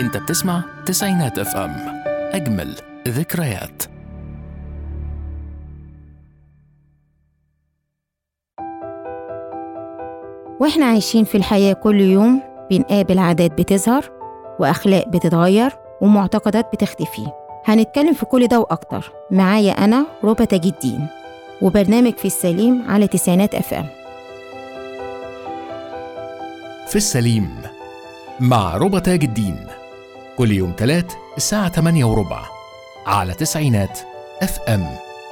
انت بتسمع تسعينات اف ام اجمل ذكريات واحنا عايشين في الحياة كل يوم بنقابل عادات بتظهر وأخلاق بتتغير ومعتقدات بتختفي هنتكلم في كل ده وأكتر معايا أنا ربى تاج الدين وبرنامج في السليم على تسعينات اف ام في السليم مع ربى تاج الدين كل يوم تلات الساعة 8 وربع على تسعينات اف ام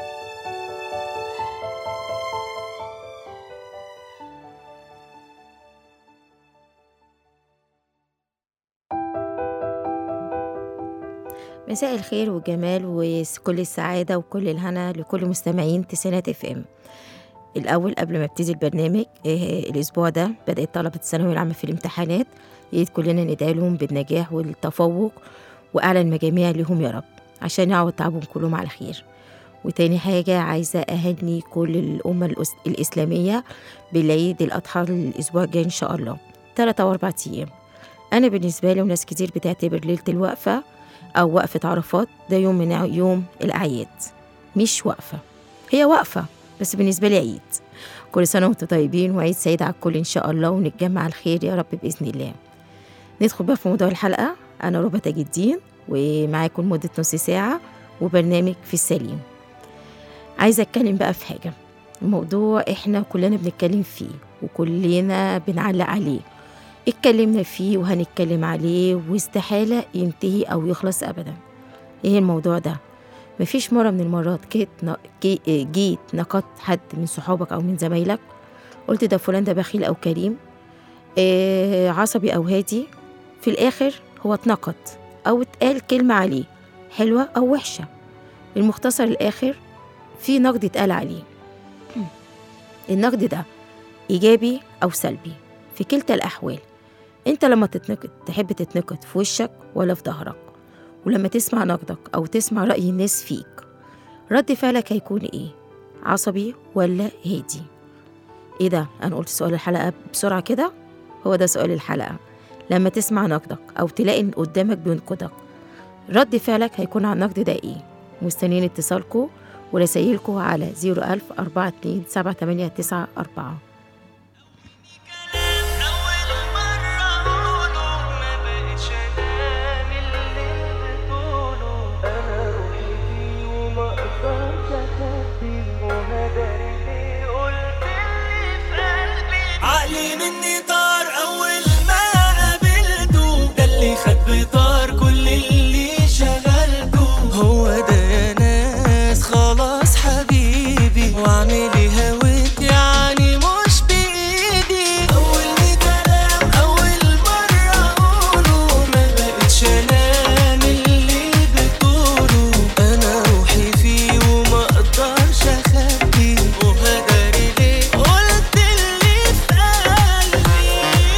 مساء الخير والجمال وكل السعادة وكل الهنا لكل مستمعين تسعينات اف ام الأول قبل ما ابتدي البرنامج إيه الأسبوع ده بدأت طلبة الثانوية العامة في الامتحانات يا ريت كلنا ندعي لهم بالنجاح والتفوق وأعلى المجاميع لهم يا رب عشان يعوض تعبهم كلهم على خير وتاني حاجة عايزة أهني كل الأمة الأس- الإسلامية بالعيد الأضحى الأسبوع الجاي إن شاء الله تلاتة أو أربع أيام أنا بالنسبة لي وناس كتير بتعتبر ليلة الوقفة أو وقفة عرفات ده يوم من يوم الأعياد مش وقفة هي وقفة بس بالنسبة لي عيد كل سنة وانتم طيبين وعيد سعيد على الكل إن شاء الله ونتجمع على الخير يا رب بإذن الله ندخل بقى في موضوع الحلقة أنا ربى تاج الدين ومعاكم لمدة نص ساعة وبرنامج في السليم عايزة أتكلم بقى في حاجة الموضوع إحنا كلنا بنتكلم فيه وكلنا بنعلق عليه اتكلمنا فيه وهنتكلم عليه واستحالة ينتهي أو يخلص أبدا إيه الموضوع ده مفيش مرة من المرات جيت ن- جي- جيت نقدت حد من صحابك أو من زمايلك قلت ده فلان ده بخيل أو كريم إيه عصبي أو هادي في الآخر هو اتنقد أو اتقال كلمة عليه حلوة أو وحشة المختصر الآخر في نقد اتقال عليه النقد ده إيجابي أو سلبي في كلتا الأحوال أنت لما تتنقد تحب تتنقد في وشك ولا في ظهرك ولما تسمع نقدك أو تسمع رأي الناس فيك رد فعلك هيكون إيه؟ عصبي ولا هادي؟ إيه ده؟ أنا قلت سؤال الحلقة بسرعة كده؟ هو ده سؤال الحلقة لما تسمع نقدك أو تلاقي إن قدامك بينقدك رد فعلك هيكون على النقد ده إيه؟ مستنيين اتصالكم ورسايلكم على 01000 42 7894 أول مرة أقوله ما بقتش أنام اللي بتقوله أنا روحي فيه وما أقدرش أخبيه وهدري ليه قلت اللي في قلبي عقلي مني طار أول ما قابلته ده اللي خد بطار كل اللي شغلته هو ده يا ناس خلاص حبيبي واعملي هويت يعني مش بإيدي أول كلام أول مرة أقوله ما بقتش أنام اللي بتقوله أنا روحي فيه وما أقدرش أخبيه وهدري ليه قلت اللي في قلبي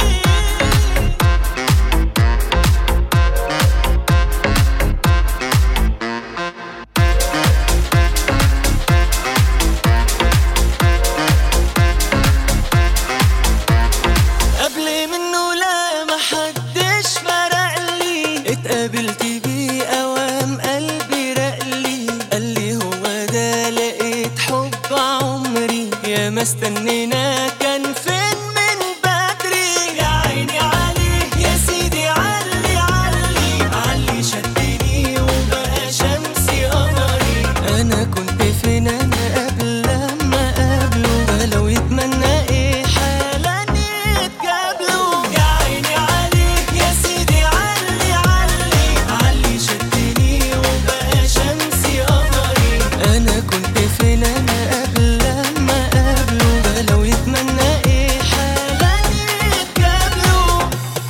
قبل منه لا محدش فرق لي اتقابلت بيه اوام قلبي رقلي قال لي هو ده لقيت حب عمري يا ما استنينا كان فين من بدري يا عيني عليه يا سيدي علي علي علي شدني وبقى شمسي قمري انا كنت فين انا قبل لما قابله لو يتمنى ايه حالا يتقابلوا يا عيني عليه يا سيدي علي علي علي شدني وبقى شمسي قمري انا كنت فين انا قبل لما قابله لو يتمنى ايه حالا يتقابلوا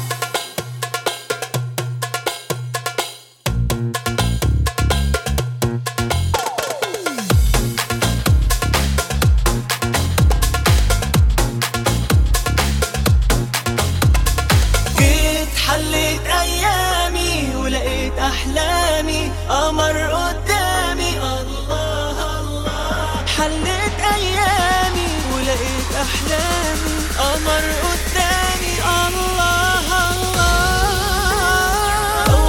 جيت حليت ايامي ولقيت احلامي قمر قدامي الله الله حليت ايامي ولقيت احلامي قمر قدامي الله الله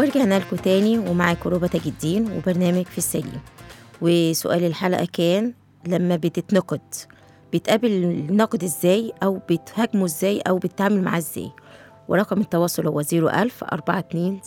ورجعنا لكم تاني ومعاكم روبا تاج الدين وبرنامج في السليم وسؤال الحلقة كان لما بتتنقد بتقابل النقد ازاي او بتهاجمه ازاي او بتتعامل معاه ازاي ورقم التواصل هو 01000 42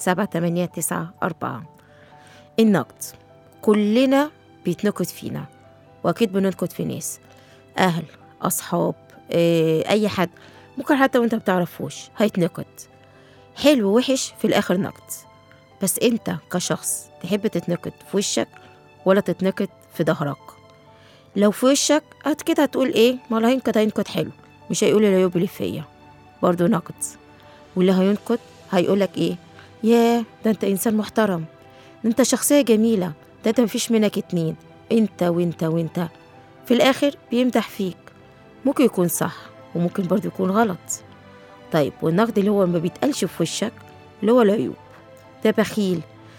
7894 النقد كلنا بيتنقد فينا واكيد بننقد في ناس اهل اصحاب آه، اي حد ممكن حتى وانت بتعرفوش هيتنقد حلو وحش في الاخر نقد بس انت كشخص تحب تتنقد في وشك ولا تتنقد في ظهرك لو في وشك هت كده هتقول ايه ما اللي هينقد هينقد حلو مش هيقول العيوب اللي فيا برضه نقد واللي هينقد هيقولك ايه ياه ده انت انسان محترم ده انت شخصية جميلة ده انت مفيش منك اتنين انت وانت وانت في الاخر بيمدح فيك ممكن يكون صح وممكن برضه يكون غلط طيب والنقد اللي هو ما بيتقالش في وشك اللي هو العيوب ده بخيل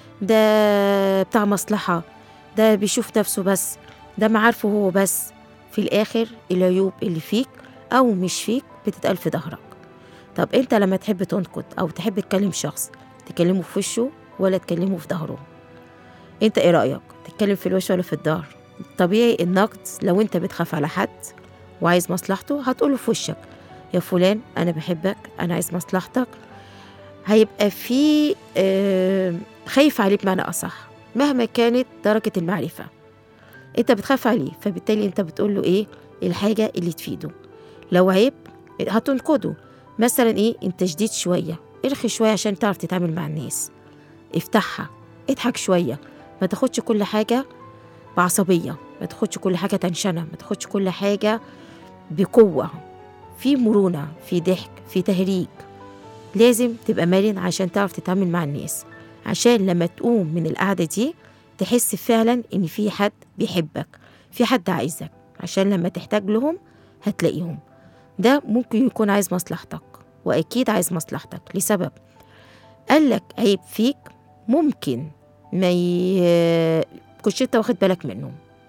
ده بتاع مصلحة ده بيشوف نفسه بس ده معارفه هو بس في الآخر العيوب اللي فيك أو مش فيك بتتقال في ظهرك طب أنت لما تحب تنقد أو تحب تكلم شخص تكلمه في وشه ولا تكلمه في ظهره أنت إيه رأيك تتكلم في الوش ولا في الظهر طبيعي النقد لو أنت بتخاف على حد وعايز مصلحته هتقوله في وشك يا فلان أنا بحبك أنا عايز مصلحتك هيبقى في آه، خايف عليه بمعنى أصح مهما كانت درجة المعرفة انت بتخاف عليه فبالتالي انت بتقول له ايه الحاجة اللي تفيده لو عيب هتنقده مثلا ايه انت شديد شوية ارخي شوية عشان تعرف تتعامل مع الناس افتحها اضحك شوية ما تاخدش كل حاجة بعصبية ما تاخدش كل حاجة تنشنة ما تاخدش كل حاجة بقوة في مرونة في ضحك في تهريج لازم تبقى مرن عشان تعرف تتعامل مع الناس عشان لما تقوم من القعدة دي تحس فعلا إن في حد بيحبك في حد عايزك عشان لما تحتاج لهم هتلاقيهم ده ممكن يكون عايز مصلحتك وأكيد عايز مصلحتك لسبب قالك عيب فيك ممكن ما ي... كنتش انت واخد بالك منه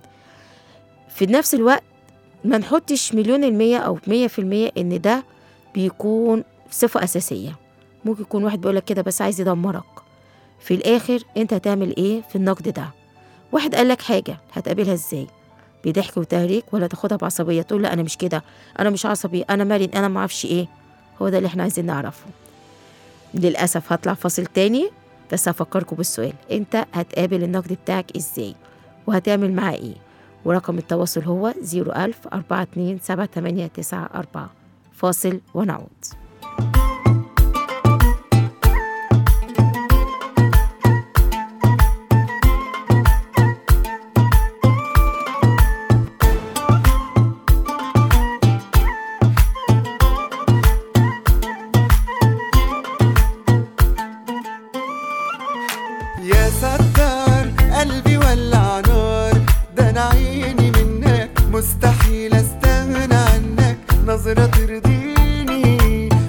في نفس الوقت ما نحطش مليون المية أو مية في المية إن ده بيكون صفة أساسية ممكن يكون واحد بيقولك كده بس عايز يدمرك في الآخر أنت هتعمل إيه في النقد ده واحد قالك حاجة هتقابلها إزاي بضحك وتهريج ولا تاخدها بعصبية تقول لا أنا مش كده أنا مش عصبي أنا مرن أنا معرفش إيه هو ده اللي إحنا عايزين نعرفه للأسف هطلع فاصل تاني بس هفكركم بالسؤال أنت هتقابل النقد بتاعك إزاي وهتعمل معاه إيه ورقم التواصل هو 01000 42 7894 فاصل ونعود يا ستار قلبي ولع نار ده انا عيني منك مستحيل استغنى عنك نظرة ترضيني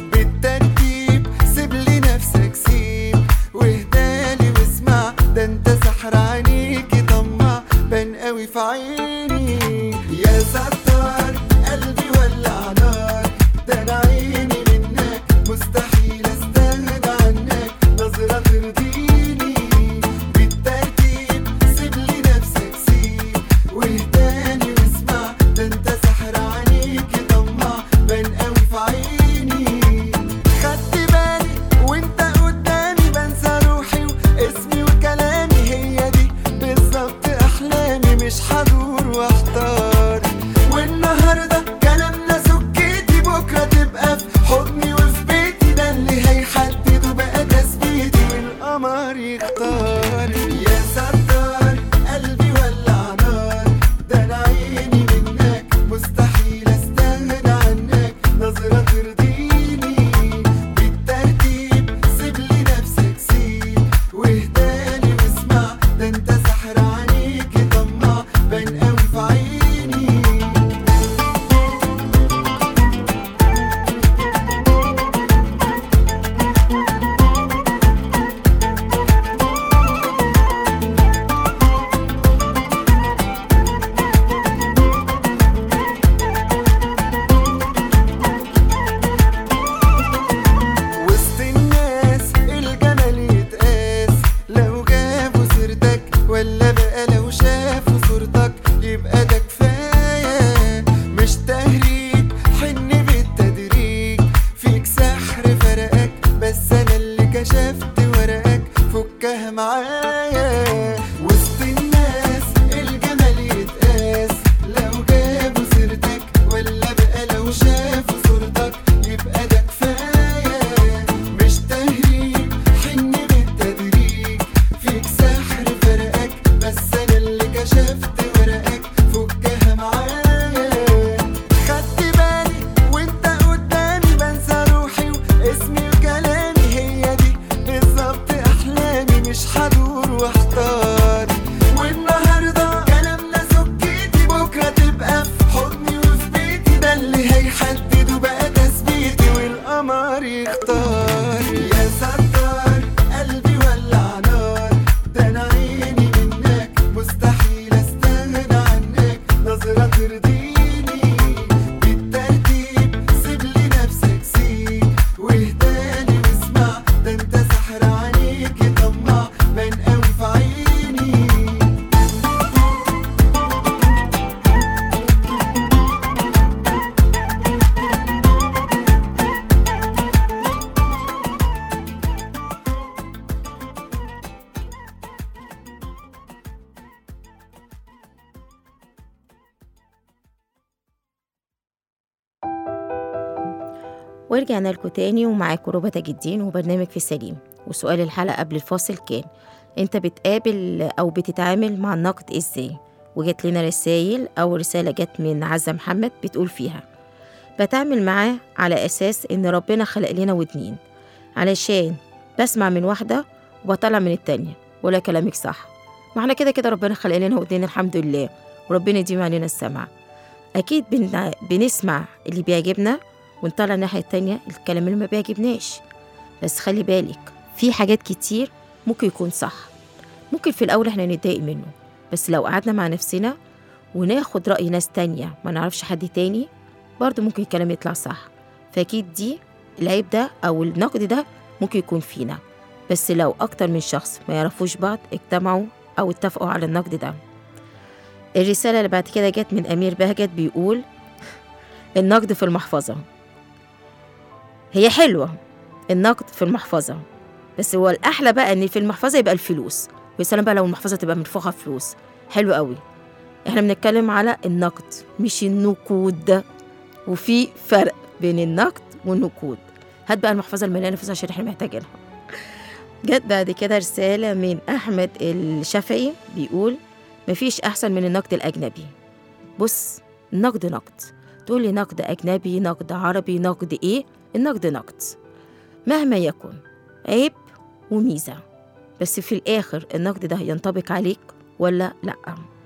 ورجعنا لكم تاني ومعاكم ربى تاج الدين وبرنامج في السليم وسؤال الحلقة قبل الفاصل كان انت بتقابل او بتتعامل مع النقد ازاي وجات لنا رسائل او رسالة جت من عزة محمد بتقول فيها بتعامل معاه على اساس ان ربنا خلق لنا ودنين علشان بسمع من واحدة وبطلع من التانية ولا كلامك صح ما احنا كده كده ربنا خلق لنا ودنين الحمد لله وربنا يديم علينا السمع أكيد بن... بنسمع اللي بيعجبنا ونطلع الناحية التانية الكلام اللي ما بيعجبناش بس خلي بالك في حاجات كتير ممكن يكون صح ممكن في الأول احنا نتضايق منه بس لو قعدنا مع نفسنا وناخد رأي ناس تانية ما نعرفش حد تاني برضه ممكن الكلام يطلع صح فأكيد دي العيب ده أو النقد ده ممكن يكون فينا بس لو أكتر من شخص ما يعرفوش بعض اجتمعوا أو اتفقوا على النقد ده الرسالة اللي بعد كده جت من أمير بهجت بيقول النقد في المحفظة هي حلوة النقد في المحفظة بس هو الأحلى بقى إن في المحفظة يبقى الفلوس ويا سلام بقى لو المحفظة تبقى منفوخة فلوس حلو قوي احنا بنتكلم على النقد مش النقود وفي فرق بين النقد والنقود هات بقى المحفظة المليانة فلوس عشان احنا محتاجينها جت بعد كده رسالة من أحمد الشافعي بيقول مفيش أحسن من النقد الأجنبي بص النقد نقد تقول لي نقد أجنبي نقد عربي نقد إيه النقد نقد مهما يكن عيب وميزة بس في الآخر النقد ده ينطبق عليك ولا لأ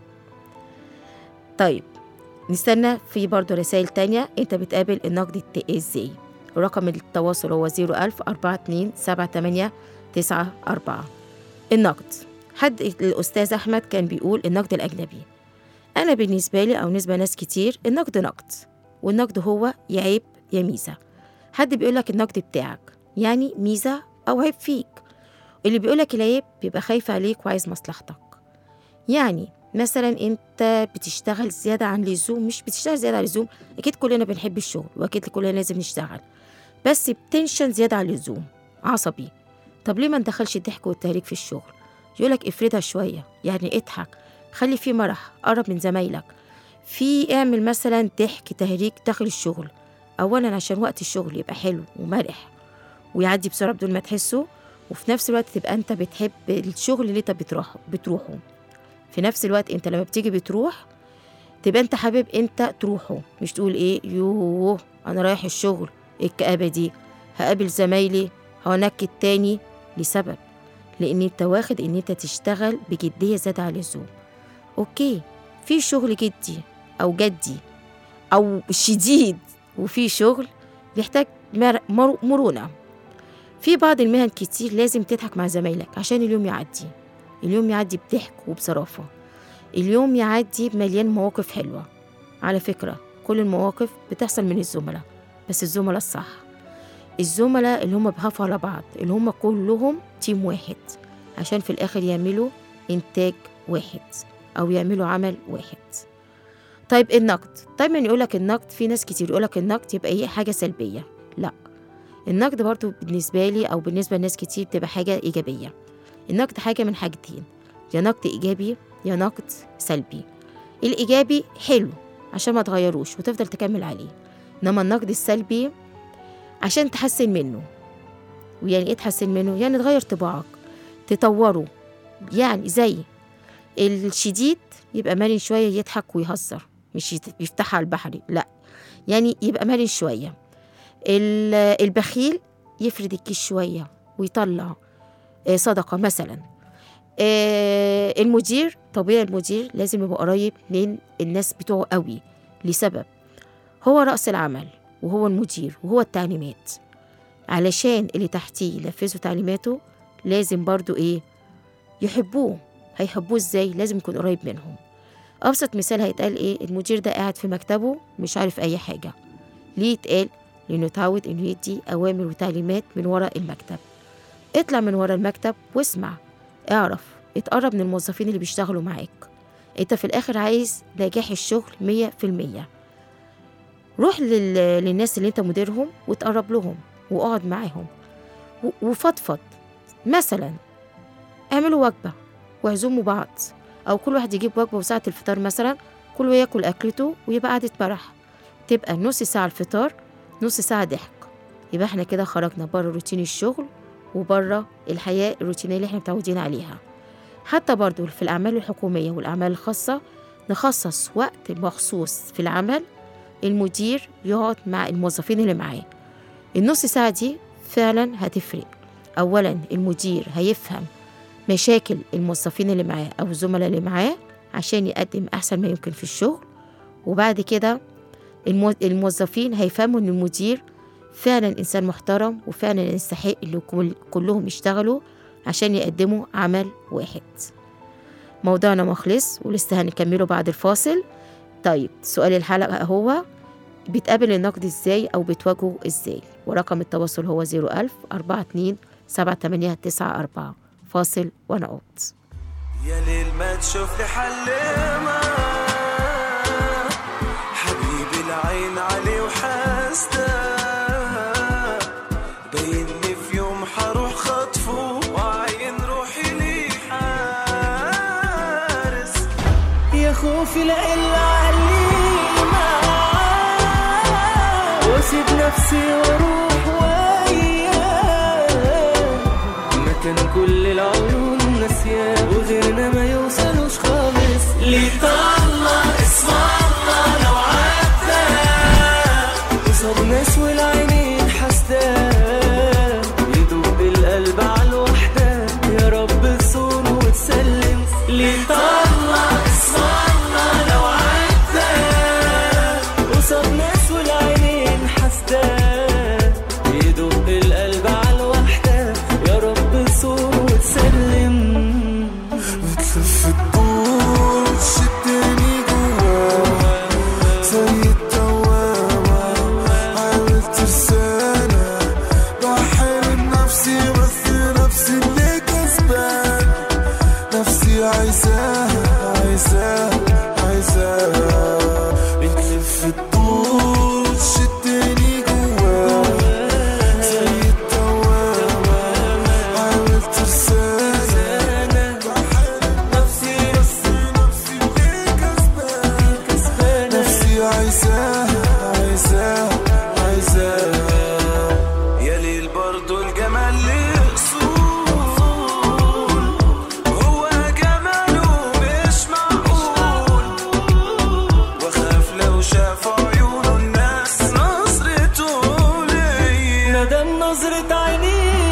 طيب نستنى في برضه رسائل تانية انت بتقابل النقد الت- ازاي رقم التواصل هو 01000 42 78 94 النقد حد الأستاذ أحمد كان بيقول النقد الأجنبي أنا بالنسبة لي أو بالنسبة لناس كتير النقد نقد والنقد هو يا عيب يا ميزة حد بيقولك النقد بتاعك يعني ميزة أو عيب فيك اللي بيقولك العيب بيبقى خايف عليك وعايز مصلحتك يعني مثلا انت بتشتغل زيادة عن اللزوم مش بتشتغل زيادة عن اللزوم اكيد كلنا بنحب الشغل واكيد كلنا لازم نشتغل بس بتنشن زيادة عن اللزوم عصبي طب ليه ما ندخلش الضحك والتهريج في الشغل يقولك افردها شوية يعني اضحك خلي في مرح قرب من زمايلك في اعمل مثلا ضحك تهريج داخل الشغل اولا عشان وقت الشغل يبقى حلو ومرح ويعدي بسرعة بدون ما تحسه وفي نفس الوقت تبقى انت بتحب الشغل اللي انت بتروح بتروحه في نفس الوقت انت لما بتيجي بتروح تبقى انت حابب انت تروحه مش تقول ايه يوه انا رايح الشغل ايه الكآبة دي هقابل زمايلي هنكد تاني لسبب لان انت واخد ان انت تشتغل بجدية زيادة عن اللزوم اوكي في شغل جدي او جدي او شديد وفي شغل بيحتاج مر- مر- مرونة في بعض المهن كتير لازم تضحك مع زمايلك عشان اليوم يعدي اليوم يعدي بضحك وبصرافة اليوم يعدي بمليان مواقف حلوة على فكرة كل المواقف بتحصل من الزملاء بس الزملاء الصح الزملاء اللي هم بيخافوا على بعض اللي هم كلهم تيم واحد عشان في الآخر يعملوا إنتاج واحد أو يعملوا عمل واحد طيب النقد دايما يقولك النقد في ناس كتير يقولك النقد يبقى ايه حاجة سلبية لا النقد برضو بالنسبة لي أو بالنسبة لناس كتير بتبقى حاجة إيجابية النقد حاجة من حاجتين يا نقد إيجابي يا نقد سلبي الإيجابي حلو عشان ما تغيروش وتفضل تكمل عليه إنما النقد السلبي عشان تحسن منه ويعني إيه تحسن منه؟ يعني تغير طباعك تطوره يعني زي الشديد يبقى مرن شوية يضحك ويهزر مش يت- يفتحها على البحري لا يعني يبقى مرن شوية ال- البخيل يفرد الكيس شوية ويطلع آه، صدقة مثلا آه، المدير طبيعي المدير لازم يبقى قريب من الناس بتوعه قوي لسبب هو رأس العمل وهو المدير وهو التعليمات علشان اللي تحتيه ينفذوا تعليماته لازم برضو ايه يحبوه هيحبوه ازاي لازم يكون قريب منهم ابسط مثال هيتقال ايه المدير ده قاعد في مكتبه مش عارف اي حاجه ليه يتقال لانه اتعود انه يدي اوامر وتعليمات من وراء المكتب اطلع من وراء المكتب واسمع اعرف اتقرب من الموظفين اللي بيشتغلوا معاك انت في الاخر عايز نجاح الشغل مية في المية روح لل... للناس اللي انت مديرهم وتقرب لهم واقعد معاهم و... وفضفض مثلا اعملوا وجبة واعزموا بعض أو كل واحد يجيب وجبة وساعة الفطار مثلا كله ياكل أكلته ويبقى قعدة مرح تبقى نص ساعة الفطار نص ساعة ضحك يبقى احنا كده خرجنا بره روتين الشغل وبره الحياة الروتينية اللي احنا متعودين عليها حتى برضو في الأعمال الحكومية والأعمال الخاصة نخصص وقت مخصوص في العمل المدير يقعد مع الموظفين اللي معاه النص ساعة دي فعلا هتفرق أولا المدير هيفهم مشاكل الموظفين اللي معاه أو الزملاء اللي معاه عشان يقدم أحسن ما يمكن في الشغل وبعد كده المو- الموظفين هيفهموا إن المدير فعلا إنسان محترم وفعلا يستحق اللي كل- كلهم يشتغلوا عشان يقدموا عمل واحد موضوعنا مخلص ولسه هنكمله بعد الفاصل طيب سؤال الحلقة هو بتقابل النقد ازاي أو بتواجهه ازاي ورقم التواصل هو 01000 42 7894 فاصل ونعود يا ليل ما تشوف لي حل ما حبيبي العين عليه وحاسده بيني في يوم حروح خطفه وعين روحي لي حارس يا خوفي لا الا علينا واسيب نفسي واروح وياه مكان كل العيون ناسياه وغيرنا ما يوصلوش خالص ليه طلع اسم الله لو عدى قصاد ناس والعينين حاسداه يدوب القلب على الوحدة يا رب تصون وتسلم ليه طلع اسم الله لو عدى قصاد ناس والعينين حاسداه يدوب القلب على الوحدة يا رب تصون وتسلم بتلف الدور تشدني جوا زي الدوامة حاول ترسانا بحارب نفسي بس نفسي اللي كسبان نفسي عايزاها عايزاها عايزاها بتلف الدور تشدني جوا زي الدوامة حاول ترسانا نفسي نفسي نفسي اللي كسبان نفسي عايزاها عايزاها عايزاها يا ليل برضو الجمال ليه اصول هو جماله مش معقول واخاف لو شافوا عيونه الناس نظرته ليا ندم نظرة عينيه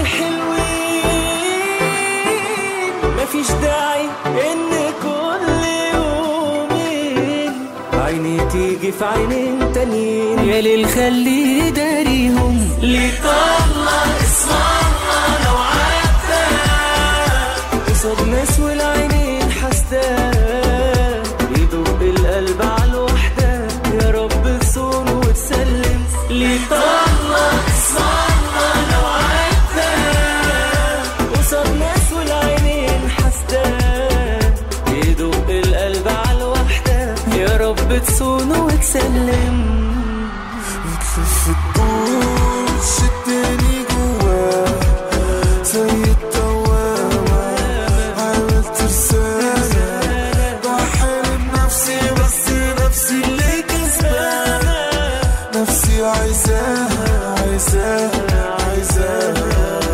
حلوين مفيش داعي ان كل يومين عيني تيجي في عينين تانيين يا ليل خليه داريهم ليه طلع اسم الله لو عدى قصاد ناس والعينين حاسداه يدوب القلب على الوحدة يا رب تصون وتسلم ليه طلع اسم الله لو عدى قصاد ناس والعينين حاسداه يدوب القلب على الوحدة يا رب تصون وتسلم بتلف الدور تشدني جوا زي الدوامة حاول ترسانا بحارب نفسي بس نفسي اللي كسبانة نفسي عايزاها عايزاها عايزاها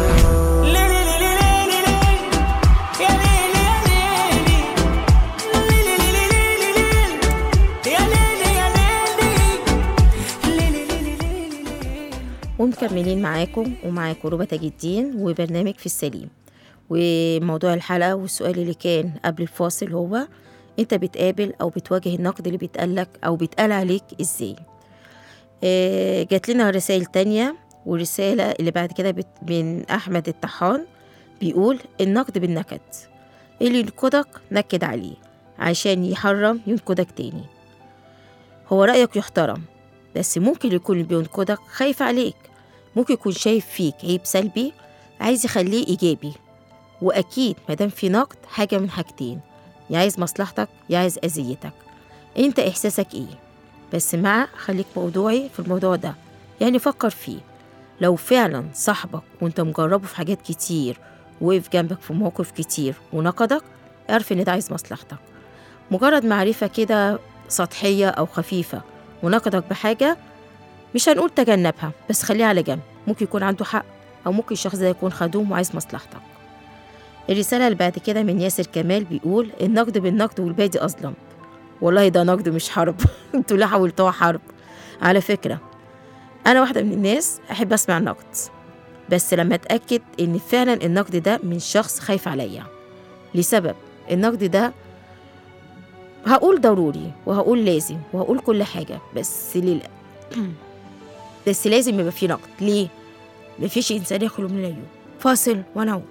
ومكملين معاكم ومعاكم ربى تاج الدين وبرنامج في السليم وموضوع الحلقة والسؤال اللي كان قبل الفاصل هو انت بتقابل او بتواجه النقد اللي بيتقالك او بيتقال عليك ازاي آه، جات لنا رسائل تانية والرسالة اللي بعد كده بت- من أحمد الطحان بيقول النقد بالنكد اللي ينقدك نكد عليه عشان يحرم ينقدك تاني هو رأيك يحترم بس ممكن يكون اللي بينقدك خايف عليك ممكن يكون شايف فيك عيب سلبي عايز يخليه إيجابي وأكيد مادام في نقد حاجة من حاجتين يا عايز مصلحتك يا عايز أذيتك أنت إحساسك إيه بس مع خليك موضوعي في الموضوع ده يعني فكر فيه لو فعلا صاحبك وانت مجربه في حاجات كتير وقف جنبك في مواقف كتير ونقدك اعرف ان ده عايز مصلحتك مجرد معرفة كده سطحية أو خفيفة ونقدك بحاجة مش هنقول تجنبها بس خليها على جنب ممكن يكون عنده حق أو ممكن الشخص ده يكون خدوم وعايز مصلحتك الرسالة اللي بعد كده من ياسر كمال بيقول النقد بالنقد والبادي أظلم والله ده نقد مش حرب انتوا ليه حولتوها حرب على فكرة أنا واحدة من الناس أحب أسمع النقد بس لما أتأكد إن فعلا النقد ده من شخص خايف عليا لسبب النقد ده هقول ضروري وهقول لازم وهقول كل حاجة بس لل... بس لازم يبقى في نقد ليه؟ مفيش إنسان يخلو من العيوب فاصل ونعود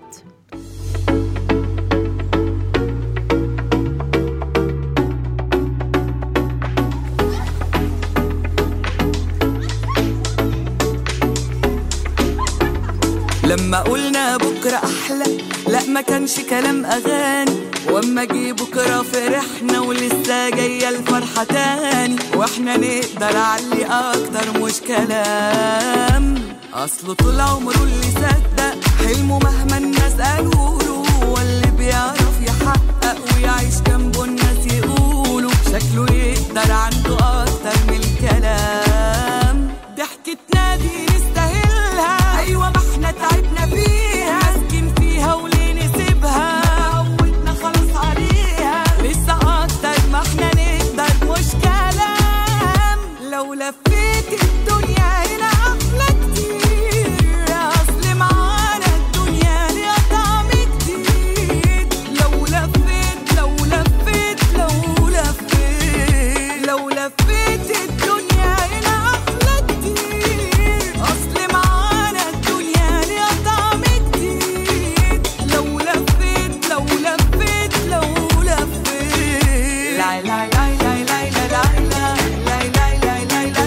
لما قلنا بكرة أحلى لا ما كانش كلام أغاني واما جه بكرة فرحنا ولسه جاية الفرحة تاني واحنا نقدر علي أكتر مش كلام أصله طول عمره اللي صدق حلمه مهما الناس قالوله هو اللي بيعرف يحقق ويعيش جنبه الناس يقولوا شكله يقدر عنده أكتر من الكلام ضحكتنا دي نستاهلها أيوة ما احنا تعبنا فيها ماسكين فيها وليه نسيبها عودنا خلاص عليها لسه أكتر ما احنا نقدر مش كلام لو لفيت الدنيا هنا أحلى كتير أصل معانا الدنيا ليها طعم جديد لو لفيت لو لفيت لو لفيت لو لفيت الدنيا هنا أحلى كتير أصل معانا الدنيا ليها طعم جديد لو لفيت لو لفيت لو لفيت لا لا لا لا لا لا لا لا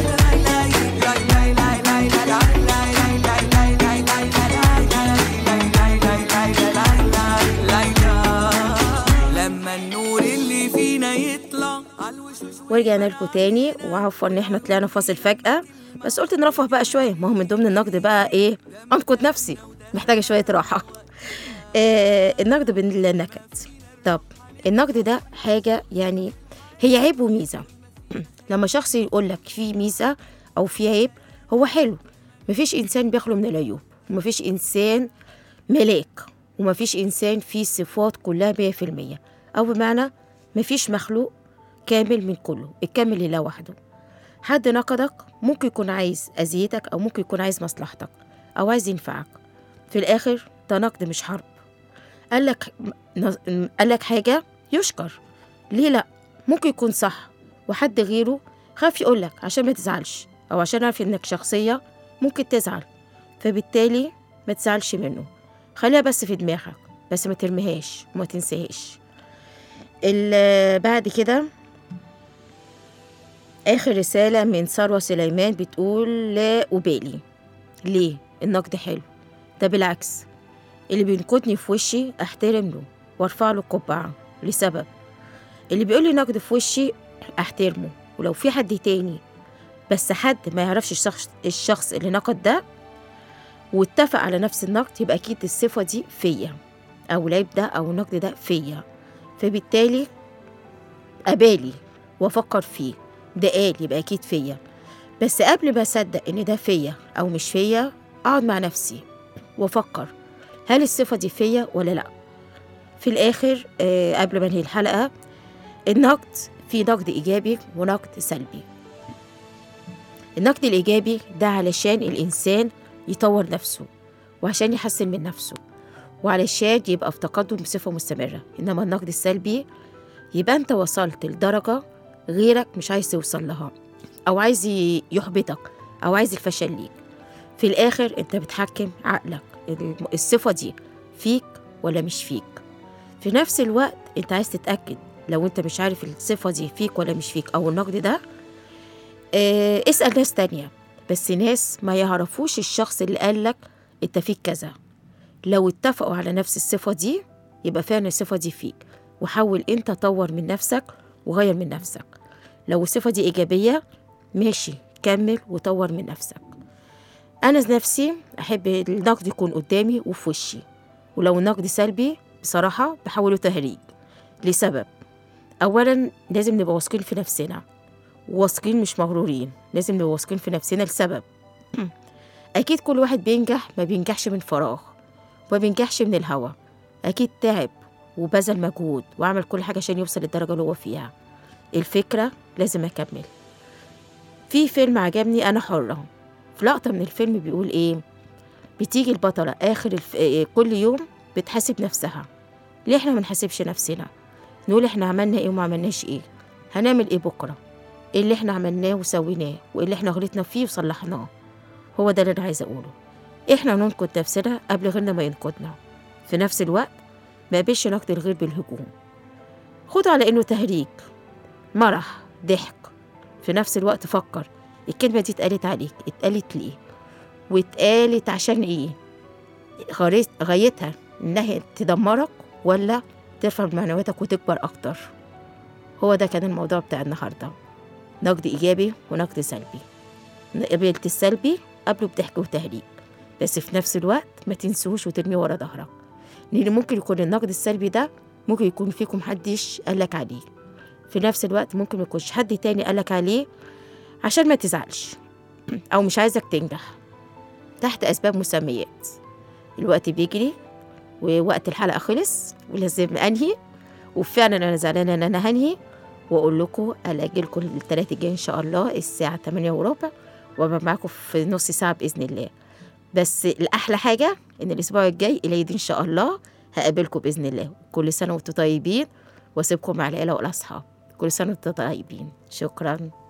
لما النور اللي فينا يطلع على الوشوش ورجعنا لكم تاني وعفوا ان احنا طلعنا فاصل فجأة بس قلت نرفه بقى شوية ما هو من ضمن النقد بقى ايه انقد نفسي محتاجة شوية راحة آه النقد بالنكد طب النقد ده حاجة يعني هي عيب وميزة لما شخص يقول لك في ميزة أو في عيب هو حلو مفيش إنسان بيخلو من العيوب ومفيش إنسان ملاك ومفيش إنسان فيه صفات كلها مية في المية أو بمعنى مفيش مخلوق كامل من كله الكامل لله وحده حد نقدك ممكن يكون عايز أذيتك أو ممكن يكون عايز مصلحتك أو عايز ينفعك في الآخر ده نقد مش حرب قال لك قال لك حاجة يشكر ليه لأ ممكن يكون صح وحد غيره خاف يقول لك عشان ما تزعلش أو عشان عارف إنك شخصية ممكن تزعل فبالتالي ما تزعلش منه خليها بس في دماغك بس ما ترميهاش وما تنساهاش ال- بعد كده آخر رسالة من ثروة سليمان بتقول لا أبالي ليه النقد حلو ده بالعكس اللي بينقدني في وشي أحترم له وارفع له القبعة لسبب اللي بيقول لي نقد في وشي أحترمه ولو في حد تاني بس حد ما يعرفش الشخص, الشخص اللي نقد ده واتفق على نفس النقد يبقى أكيد الصفة دي فيا أو العيب ده أو النقد ده فيا فبالتالي أبالي وأفكر فيه ده قال يبقى أكيد فيا بس قبل ما أصدق إن ده فيا أو مش فيا أقعد مع نفسي وأفكر هل الصفة دي فيا ولا لأ في الآخر آه قبل ما أنهي الحلقة النقد في نقد إيجابي ونقد سلبي النقد الإيجابي ده علشان الإنسان يطور نفسه وعشان يحسن من نفسه وعلشان يبقى في تقدم بصفة مستمرة إنما النقد السلبي يبقى أنت وصلت لدرجة غيرك مش عايز توصل لها أو عايز ي- يحبطك أو عايز الفشل ليك في الآخر أنت بتحكم عقلك الم- الصفة دي فيك ولا مش فيك في نفس الوقت أنت عايز تتأكد لو أنت مش عارف الصفة دي فيك ولا مش فيك أو النقد ده آه، اسأل ناس تانية بس ناس ما يعرفوش الشخص اللي قالك انت فيك كذا لو اتفقوا على نفس الصفة دي يبقى فعلا الصفة دي فيك وحاول انت طور من نفسك وغير من نفسك لو الصفة دي إيجابية ماشي كمل وطور من نفسك أنا نفسي أحب النقد يكون قدامي وفي وشي ولو النقد سلبي بصراحة بحوله تهريج لسبب أولا لازم نبقى واثقين في نفسنا واثقين مش مغرورين لازم نبقى واثقين في نفسنا لسبب أكيد كل واحد بينجح ما بينجحش من فراغ ما بينجحش من الهوا أكيد تعب وبذل مجهود وعمل كل حاجة عشان يوصل للدرجة اللي هو فيها الفكرة لازم أكمل في فيلم عجبني أنا حرة في لقطة من الفيلم بيقول إيه بتيجي البطلة آخر الف... إيه، كل يوم بتحاسب نفسها ليه إحنا ما نحاسبش نفسنا نقول إحنا عملنا إيه وما عملناش إيه هنعمل إيه بكرة إيه اللي إحنا عملناه وسويناه وإيه اللي إحنا غلطنا فيه وصلحناه هو ده اللي أنا عايزة أقوله إحنا ننقد نفسنا قبل غيرنا ما ينقدنا في نفس الوقت ما بيش نقد الغير بالهجوم خده على إنه تهريج مرح ضحك في نفس الوقت فكر الكلمة دي اتقالت عليك اتقالت ليه واتقالت عشان ايه غريت- غايتها انها تدمرك ولا ترفع من معنوياتك وتكبر اكتر هو ده كان الموضوع بتاع النهارده نقد ايجابي ونقد سلبي قبلت السلبي قبله بضحك وتهريج بس في نفس الوقت ما تنسوش وترميه ورا ظهرك لان ممكن يكون النقد السلبي ده ممكن يكون فيكم حدش قالك عليه في نفس الوقت ممكن ما يكونش حد تاني قالك عليه عشان ما تزعلش او مش عايزك تنجح تحت اسباب مسميات الوقت بيجري ووقت الحلقه خلص ولازم انهي وفعلا انا زعلانه ان انا هنهي واقول لكم الاقي لكم الثلاث الجاي ان شاء الله الساعه 8 وربع وابقى معاكم في نص ساعه باذن الله بس الاحلى حاجه ان الاسبوع الجاي العيد ان شاء الله هقابلكم باذن الله كل سنه وانتم طيبين واسيبكم مع العيله والاصحاب كل سنه وانتم طيبين شكرا